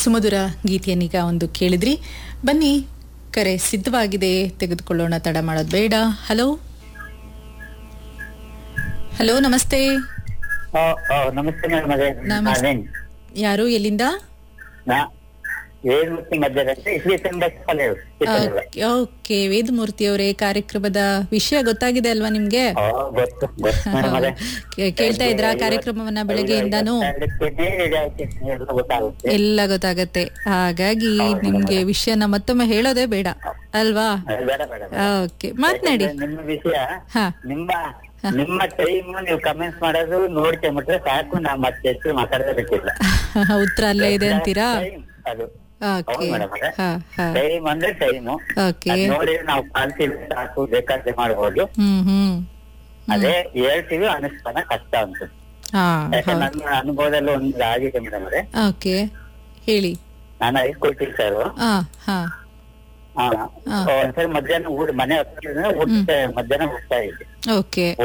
ಸುಮಧುರ ಗೀತೆಯನ್ನೀಗ ಒಂದು ಕೇಳಿದ್ರಿ ಬನ್ನಿ ಕರೆ ಸಿದ್ಧವಾಗಿದೆ ತೆಗೆದುಕೊಳ್ಳೋಣ ತಡ ಮಾಡೋದು ಬೇಡ ಹಲೋ ಹಲೋ ನಮಸ್ತೆ ಆ, ಆ, ನಮಸ್ತೆ ಮೇಡಮ್ ಅದೇ ನಮಸ್ತೆ. ನಾನೇನ್ ಯಾರು ಎಲ್ಲಿಂದ ನಾ ವೇದಮೂರ್ತಿ ಮಧ್ಯದಂತೆ ಇಸ್ಲಿ ಸಂಬಳ ಓಕೆ ವೇದಮೂರ್ತಿ ಅವರೇ ಕಾರ್ಯಕ್ರಮದ ವಿಷಯ ಗೊತ್ತಾಗಿದೆ ಅಲ್ವಾ ನಿಮ್ಗೆ ಗೊತ್ತು ಗೊತ್ತು ಮೇಡಮ್ ಅದೇ ಕೇ- ಕೇಳ್ತಾ ಇದ್ರಾ ಕಾರ್ಯಕ್ರಮವನ್ನ ಬೆಳಗ್ಗೆಯಿಂದಾನು ಐವತ್ತೆರಡಕ್ಕೆ ರೇಡಿಯೋ ಆಯ್ತು, ಎಲ್ಲ ಗೊತ್ತಾಗುತ್ತೆ ಎಲ್ಲ ಗೊತ್ತಾಗತ್ತೆ ಹಾಗಾಗಿ ನಿಮ್ಗೆ ವಿಷಯನ ಮತ್ತೊಮ್ಮೆ ಹೇಳೋದೇ ಬೇಡ ಅಲ್ವಾ ಅದು ಬೇಡ ಬೇಡ ಬೇಡ. ಓಕೆ ಮಾತನಾಡಿ ಯಾಕಂದ್ರೆ ನಿಮ್ಮ ವಿಷಯ ಹಾ ನಿಮ್ಮ ನಿಮ್ಮ ಟೈಮ್ ನೀವು ಕಮೆಂಟ್ಸ್ ಮಾಡೋದು ನೋಡ್ಕೊಂಬಿಟ್ರೆ ಸಾಕು ನಾ ಮತ್ತೆ ಹೆಚ್ಚು ಮಾತಾಡಬೇಕಿಲ್ಲ ಉತ್ತರ ಅಲ್ಲೇ ಇದೆ ಅಂತೀರಾ Time ಅದು ಓಕೆ ಹೌದು ಮೇಡಮ್ ಅದೇ ಹಾ ಹಾ ಟೈಮ್ ಅಂದ್ರೆ ಟೈಮು ಓಕೆ ನೋಡಿ ನಾವು ಪಾಲಿಸಿ ಸಾಕು ಬೇಕಾದ್ರೆ ಮಾಡ್ಬೋದು ಹ್ಮ್ ಹ್ಮ್ ಅದೇ ಹೇಳ್ತೀವಿ ಅನುಷ್ಠಾನ ಕಷ್ಟ ಅಂತ ಹಾ ಯಾಕಂದ್ರೆ ನನ್ನ ಅನುಭವದಲ್ಲಿ ಒಂದು ಆಗಿದೆ ಮೇಡಮ್ ಅವರೇ ಓಕೆ ಹೇಳಿ ನಾನು ಹೈಸ್ಕೂಲ್ ಟೀಚರ್ ಹಾ ಹಾ ಹಾ. ಒಂದ್ಸರಿ ಮಧ್ಯಾಹ್ನ ಊಟ ಮನೆ ಹತ್ತಿರ ಊಟ ಮಧ್ಯಾಹ್ನ ಹೋಗ್ತಾ ಇದ್ದೆ ಓಕೆ